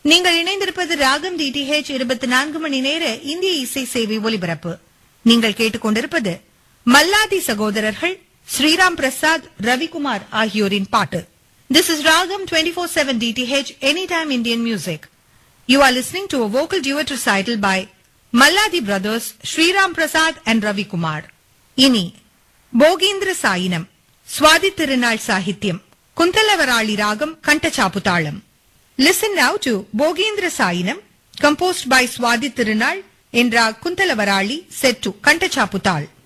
நீங்கள் இணைந்திருப்பது ராகம் டிடிஹெச் இருபத்தி நான்கு மணி நேர இந்திய இசை சேவை ஒலிபரப்பு நீங்கள் கேட்டுக்கொண்டிருப்பது மல்லாதி சகோதரர்கள் ஸ்ரீராம் பிரசாத் ரவிக்குமார் ஆகியோரின் பாட்டு this is Raagam twenty four seven DTH any time Indian music you are listening to vocal duet recital by Malladi brothers Sriram Prasad and Ravikumar இனி போகீந்திர சாயினம் சுவாதி திருநாள் சாகித்யம் குந்தலவராளி ராகம் கண்டச்சாப்பு தாளம் listen now to Bhogeendra Sayinam composed by Swathi Thirunal என்ற குந்தலவராளி செட் டு கண்டச்சாப்பு தாள்